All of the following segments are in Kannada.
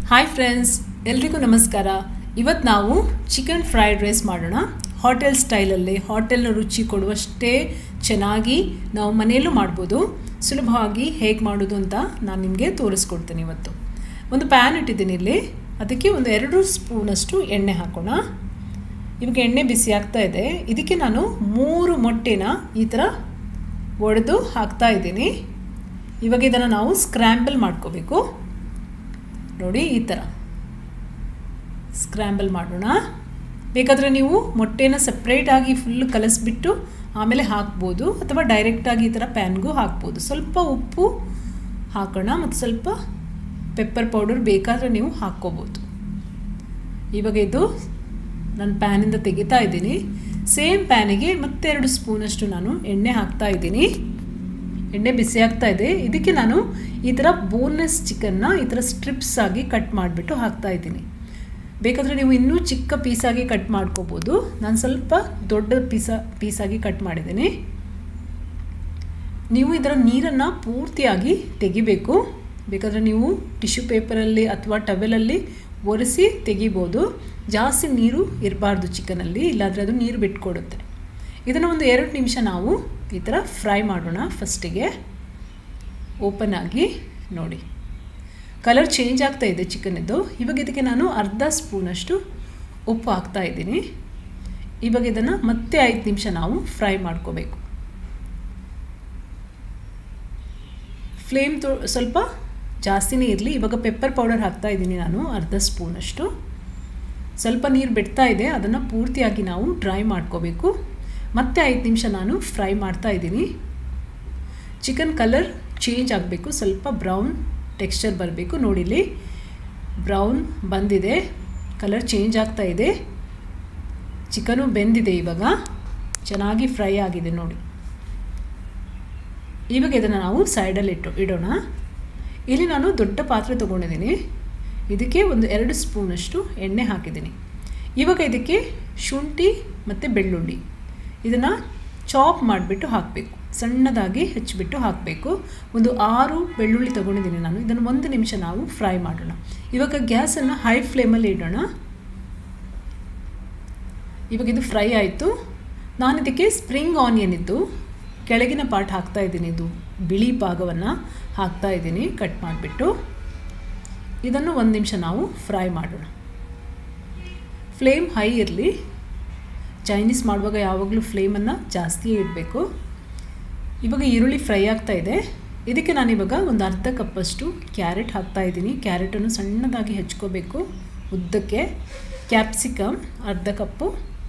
ಹಾಯ್ ಫ್ರೆಂಡ್ಸ್ ಎಲ್ರಿಗೂ ನಮಸ್ಕಾರ ಇವತ್ತು ನಾವು ಚಿಕನ್ ಫ್ರೈಡ್ ರೈಸ್ ಮಾಡೋಣ ಹೋಟೆಲ್ ಸ್ಟೈಲಲ್ಲಿ ಹೋಟೆಲ್ನ ರುಚಿ ಕೊಡುವಷ್ಟೇ ಚೆನ್ನಾಗಿ ನಾವು ಮನೆಯಲ್ಲೂ ಮಾಡ್ಬೋದು ಸುಲಭವಾಗಿ ಹೇಗೆ ಮಾಡೋದು ಅಂತ ನಾನು ನಿಮಗೆ ತೋರಿಸ್ಕೊಡ್ತೀನಿ ಇವತ್ತು ಒಂದು ಪ್ಯಾನ್ ಇಟ್ಟಿದ್ದೀನಿ ಇಲ್ಲಿ ಅದಕ್ಕೆ ಒಂದು ಎರಡು ಸ್ಪೂನಷ್ಟು ಎಣ್ಣೆ ಹಾಕೋಣ ಇವಾಗ ಎಣ್ಣೆ ಬಿಸಿ ಆಗ್ತಾ ಇದೆ ಇದಕ್ಕೆ ನಾನು ಮೂರು ಮೊಟ್ಟೆನ ಈ ಥರ ಒಡೆದು ಹಾಕ್ತಾ ಇದ್ದೀನಿ ಇವಾಗ ಇದನ್ನು ನಾವು ಸ್ಕ್ರ್ಯಾಂಬಲ್ ಮಾಡ್ಕೋಬೇಕು ನೋಡಿ ಈ ಥರ ಸ್ಕ್ರ್ಯಾಂಬಲ್ ಮಾಡೋಣ ಬೇಕಾದರೆ ನೀವು ಮೊಟ್ಟೆನ ಸಪ್ರೇಟಾಗಿ ಫುಲ್ ಕಲಸಿಬಿಟ್ಟು ಆಮೇಲೆ ಹಾಕ್ಬೋದು ಅಥವಾ ಡೈರೆಕ್ಟಾಗಿ ಈ ಥರ ಪ್ಯಾನ್ಗೂ ಹಾಕ್ಬೋದು ಸ್ವಲ್ಪ ಉಪ್ಪು ಹಾಕೋಣ ಮತ್ತು ಸ್ವಲ್ಪ ಪೆಪ್ಪರ್ ಪೌಡರ್ ಬೇಕಾದರೆ ನೀವು ಹಾಕ್ಕೋಬೋದು ಇವಾಗ ಇದು ನಾನು ಪ್ಯಾನಿಂದ ತೆಗಿತಾ ಇದ್ದೀನಿ ಸೇಮ್ ಪ್ಯಾನಿಗೆ ಮತ್ತೆರಡು ಸ್ಪೂನಷ್ಟು ನಾನು ಎಣ್ಣೆ ಹಾಕ್ತಾ ಇದ್ದೀನಿ ಎಣ್ಣೆ ಬಿಸಿ ಆಗ್ತಾ ಇದೆ ಇದಕ್ಕೆ ನಾನು ಈ ಥರ ಬೋನ್ಲೆಸ್ ಚಿಕನ್ನ ಈ ಥರ ಸ್ಟ್ರಿಪ್ಸ್ ಆಗಿ ಕಟ್ ಮಾಡಿಬಿಟ್ಟು ಹಾಕ್ತಾ ಇದ್ದೀನಿ ಬೇಕಾದರೆ ನೀವು ಇನ್ನೂ ಚಿಕ್ಕ ಪೀಸಾಗಿ ಕಟ್ ಮಾಡ್ಕೋಬೋದು ನಾನು ಸ್ವಲ್ಪ ದೊಡ್ಡ ಪೀಸ ಪೀಸಾಗಿ ಕಟ್ ಮಾಡಿದ್ದೀನಿ ನೀವು ಇದರ ನೀರನ್ನು ಪೂರ್ತಿಯಾಗಿ ತೆಗಿಬೇಕು ಬೇಕಾದರೆ ನೀವು ಟಿಶ್ಯೂ ಪೇಪರಲ್ಲಿ ಅಥವಾ ಟವೆಲಲ್ಲಿ ಒರೆಸಿ ತೆಗಿಬೋದು ಜಾಸ್ತಿ ನೀರು ಇರಬಾರ್ದು ಚಿಕನಲ್ಲಿ ಇಲ್ಲಾಂದರೆ ಅದು ನೀರು ಬಿಟ್ಕೊಡುತ್ತೆ ಇದನ್ನು ಒಂದು ಎರಡು ನಿಮಿಷ ನಾವು ಈ ಥರ ಫ್ರೈ ಮಾಡೋಣ ಫಸ್ಟಿಗೆ ಓಪನ್ ಆಗಿ ನೋಡಿ ಕಲರ್ ಚೇಂಜ್ ಆಗ್ತಾ ಇದೆ ಚಿಕನಿದ್ದು ಇವಾಗ ಇದಕ್ಕೆ ನಾನು ಅರ್ಧ ಸ್ಪೂನಷ್ಟು ಉಪ್ಪು ಹಾಕ್ತಾ ಇದ್ದೀನಿ ಇವಾಗ ಇದನ್ನು ಮತ್ತೆ ಐದು ನಿಮಿಷ ನಾವು ಫ್ರೈ ಮಾಡ್ಕೋಬೇಕು ಫ್ಲೇಮ್ ತೊ ಸ್ವಲ್ಪ ಜಾಸ್ತಿನೇ ಇರಲಿ ಇವಾಗ ಪೆಪ್ಪರ್ ಪೌಡರ್ ಹಾಕ್ತಾ ಇದ್ದೀನಿ ನಾನು ಅರ್ಧ ಸ್ಪೂನಷ್ಟು ಸ್ವಲ್ಪ ನೀರು ಬಿಡ್ತಾ ಇದೆ ಅದನ್ನು ಪೂರ್ತಿಯಾಗಿ ನಾವು ಡ್ರೈ ಮಾಡ್ಕೋಬೇಕು ಮತ್ತೆ ಐದು ನಿಮಿಷ ನಾನು ಫ್ರೈ ಮಾಡ್ತಾ ಇದ್ದೀನಿ ಚಿಕನ್ ಕಲರ್ ಚೇಂಜ್ ಆಗಬೇಕು ಸ್ವಲ್ಪ ಬ್ರೌನ್ ಟೆಕ್ಸ್ಚರ್ ಬರಬೇಕು ನೋಡಿಲಿ ಬ್ರೌನ್ ಬಂದಿದೆ ಕಲರ್ ಚೇಂಜ್ ಆಗ್ತಾ ಇದೆ ಚಿಕನು ಬೆಂದಿದೆ ಇವಾಗ ಚೆನ್ನಾಗಿ ಫ್ರೈ ಆಗಿದೆ ನೋಡಿ ಇವಾಗ ಇದನ್ನು ನಾವು ಸೈಡಲ್ಲಿ ಇಟ್ಟು ಇಡೋಣ ಇಲ್ಲಿ ನಾನು ದೊಡ್ಡ ಪಾತ್ರೆ ತೊಗೊಂಡಿದ್ದೀನಿ ಇದಕ್ಕೆ ಒಂದು ಎರಡು ಸ್ಪೂನಷ್ಟು ಎಣ್ಣೆ ಹಾಕಿದ್ದೀನಿ ಇವಾಗ ಇದಕ್ಕೆ ಶುಂಠಿ ಮತ್ತು ಬೆಳ್ಳುಳ್ಳಿ ಇದನ್ನು ಚಾಪ್ ಮಾಡಿಬಿಟ್ಟು ಹಾಕಬೇಕು ಸಣ್ಣದಾಗಿ ಹೆಚ್ಚಿಬಿಟ್ಟು ಹಾಕಬೇಕು ಒಂದು ಆರು ಬೆಳ್ಳುಳ್ಳಿ ತೊಗೊಂಡಿದ್ದೀನಿ ನಾನು ಇದನ್ನು ಒಂದು ನಿಮಿಷ ನಾವು ಫ್ರೈ ಮಾಡೋಣ ಇವಾಗ ಗ್ಯಾಸನ್ನು ಹೈ ಫ್ಲೇಮಲ್ಲಿ ಇಡೋಣ ಇವಾಗ ಇದು ಫ್ರೈ ಆಯಿತು ನಾನು ಇದಕ್ಕೆ ಸ್ಪ್ರಿಂಗ್ ಆನಿಯನ್ ಇದ್ದು ಕೆಳಗಿನ ಪಾರ್ಟ್ ಹಾಕ್ತಾ ಇದ್ದೀನಿ ಇದು ಬಿಳಿ ಭಾಗವನ್ನು ಹಾಕ್ತಾ ಇದ್ದೀನಿ ಕಟ್ ಮಾಡಿಬಿಟ್ಟು ಇದನ್ನು ಒಂದು ನಿಮಿಷ ನಾವು ಫ್ರೈ ಮಾಡೋಣ ಫ್ಲೇಮ್ ಹೈ ಇರಲಿ ಚೈನೀಸ್ ಮಾಡುವಾಗ ಯಾವಾಗಲೂ ಫ್ಲೇಮನ್ನು ಜಾಸ್ತಿಯೇ ಇಡಬೇಕು ಇವಾಗ ಈರುಳ್ಳಿ ಫ್ರೈ ಆಗ್ತಾ ಇದೆ ಇದಕ್ಕೆ ನಾನಿವಾಗ ಒಂದು ಅರ್ಧ ಕಪ್ಪಷ್ಟು ಕ್ಯಾರೆಟ್ ಹಾಕ್ತಾ ಇದ್ದೀನಿ ಕ್ಯಾರೆಟನ್ನು ಸಣ್ಣದಾಗಿ ಹೆಚ್ಕೋಬೇಕು ಉದ್ದಕ್ಕೆ ಕ್ಯಾಪ್ಸಿಕಮ್ ಅರ್ಧ ಕಪ್ಪು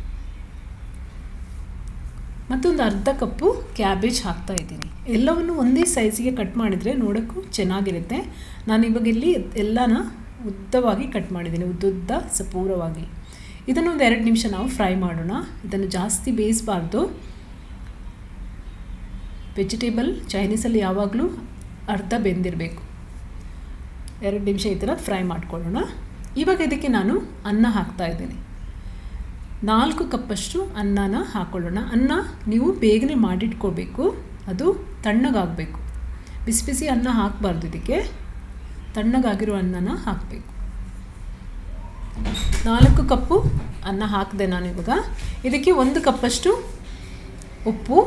ಮತ್ತೊಂದು ಅರ್ಧ ಕಪ್ಪು ಕ್ಯಾಬೇಜ್ ಹಾಕ್ತಾ ಇದ್ದೀನಿ ಎಲ್ಲವನ್ನು ಒಂದೇ ಸೈಜಿಗೆ ಕಟ್ ಮಾಡಿದರೆ ನೋಡೋಕ್ಕೂ ಚೆನ್ನಾಗಿರುತ್ತೆ ನಾನು ಇವಾಗ ಇಲ್ಲಿ ಎಲ್ಲನ ಉದ್ದವಾಗಿ ಕಟ್ ಮಾಡಿದ್ದೀನಿ ಉದ್ದುದ್ದ ಸಪೂರವಾಗಿ ಇದನ್ನು ಒಂದು ಎರಡು ನಿಮಿಷ ನಾವು ಫ್ರೈ ಮಾಡೋಣ ಇದನ್ನು ಜಾಸ್ತಿ ಬೇಯಿಸಬಾರ್ದು ವೆಜಿಟೇಬಲ್ ಚೈನೀಸಲ್ಲಿ ಯಾವಾಗಲೂ ಅರ್ಧ ಬೆಂದಿರಬೇಕು ಎರಡು ನಿಮಿಷ ಈ ಥರ ಫ್ರೈ ಮಾಡ್ಕೊಳ್ಳೋಣ ಇವಾಗ ಇದಕ್ಕೆ ನಾನು ಅನ್ನ ಹಾಕ್ತಾ ಇದ್ದೀನಿ ನಾಲ್ಕು ಕಪ್ಪಷ್ಟು ಅನ್ನನ ಹಾಕ್ಕೊಳ್ಳೋಣ ಅನ್ನ ನೀವು ಬೇಗನೆ ಮಾಡಿಟ್ಕೋಬೇಕು ಅದು ತಣ್ಣಗಾಗಬೇಕು ಬಿಸಿ ಬಿಸಿ ಅನ್ನ ಹಾಕಬಾರ್ದು ಇದಕ್ಕೆ ತಣ್ಣಗಾಗಿರೋ ಅನ್ನನ ಹಾಕಬೇಕು ನಾಲ್ಕು ಕಪ್ಪು ಅನ್ನ ಹಾಕಿದೆ ನಾನು ಇವಾಗ ಇದಕ್ಕೆ ಒಂದು ಕಪ್ಪಷ್ಟು ಉಪ್ಪು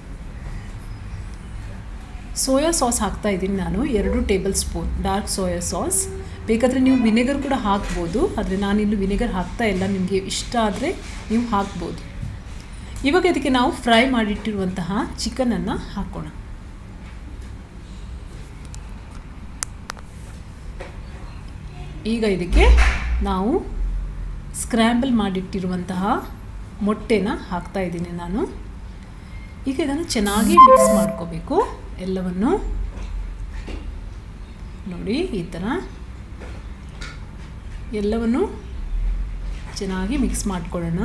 ಸೋಯಾ ಸಾಸ್ ಹಾಕ್ತಾ ಇದ್ದೀನಿ ನಾನು ಎರಡು tablespoon dark soya sauce ಬೇಕಾದರೆ ನೀವು ವಿನೆಗರ್ ಕೂಡ ಹಾಕ್ಬೋದು ಆದರೆ ನಾನಿಲ್ಲಿ ವಿನೆಗರ್ ಹಾಕ್ತಾ ಇಲ್ಲ ನಿಮಗೆ ಇಷ್ಟ ಆದರೆ ನೀವು ಹಾಕ್ಬೋದು ಇವಾಗ ಇದಕ್ಕೆ ನಾವು ಫ್ರೈ ಮಾಡಿಟ್ಟಿರುವಂತಹ ಚಿಕನನ್ನು ಹಾಕೋಣ ಈಗ ಇದಕ್ಕೆ ನಾವು ಸ್ಕ್ರ್ಯಾಂಬಲ್ ಮಾಡಿಟ್ಟಿರುವಂತಹ ಮೊಟ್ಟೆನ ಹಾಕ್ತಾ ಇದ್ದೀನಿ ನಾನು ಈಗ ಇದನ್ನು ಚೆನ್ನಾಗಿ ಮಿಕ್ಸ್ ಮಾಡ್ಕೋಬೇಕು ಎಲ್ಲವನ್ನು ನೋಡಿ ಈ ಥರ ಎಲ್ಲವನ್ನು ಚೆನ್ನಾಗಿ ಮಿಕ್ಸ್ ಮಾಡ್ಕೊಳ್ಳೋಣ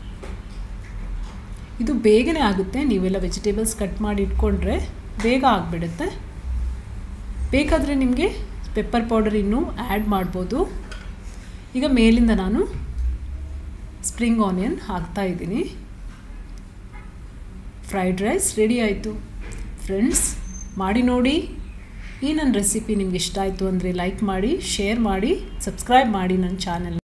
ಇದು ಬೇಗನೆ ಆಗುತ್ತೆ ನೀವೆಲ್ಲ ವೆಜಿಟೇಬಲ್ಸ್ ಕಟ್ ಮಾಡಿ ಇಟ್ಕೊಂಡ್ರೆ ಬೇಗ ಆಗಿಬಿಡುತ್ತೆ ಬೇಕಾದರೆ ನಿಮಗೆ ಪೆಪ್ಪರ್ ಪೌಡರ್ ಇನ್ನೂ ಆ್ಯಡ್ ಮಾಡ್ಬೋದು ಈಗ ಮೇಲಿಂದ ನಾನು ಸ್ಪ್ರಿಂಗ್ ಆನಿಯನ್ ಹಾಕ್ತಾ ಇದ್ದೀನಿ ಫ್ರೈಡ್ ರೈಸ್ ರೆಡಿ ಆಯಿತು ಫ್ರೆಂಡ್ಸ್ ಮಾಡಿ ನೋಡಿ ಈ ನನ್ನ ರೆಸಿಪಿ ನಿಮ್ಗೆ ಇಷ್ಟ ಆಯಿತು ಅಂದರೆ ಲೈಕ್ ಮಾಡಿ ಶೇರ್ ಮಾಡಿ ಸಬ್ಸ್ಕ್ರೈಬ್ ಮಾಡಿ ನನ್ನ ಚಾನೆಲ್